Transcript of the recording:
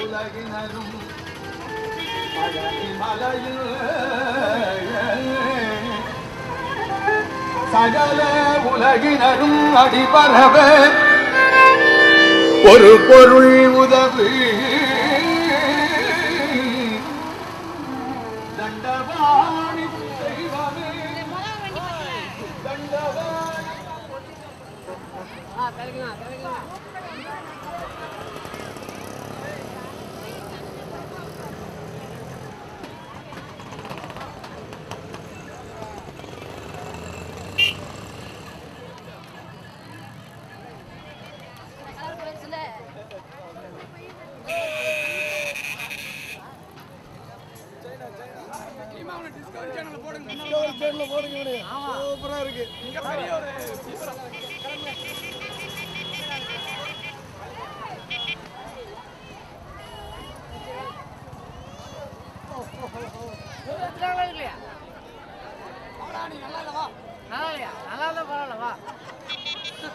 உலகினரும் பழனி மலையில் சகல உலகினரும் அடிபரவ ஒரு பொருள் உதவி தண்டவாணி தெய்வமே தண்டவாணி சூப்பரா இருக்கு நல்லா இல்லையா நல்லா இல்லையா நல்லா இருந்தா பரவாயில்ல வா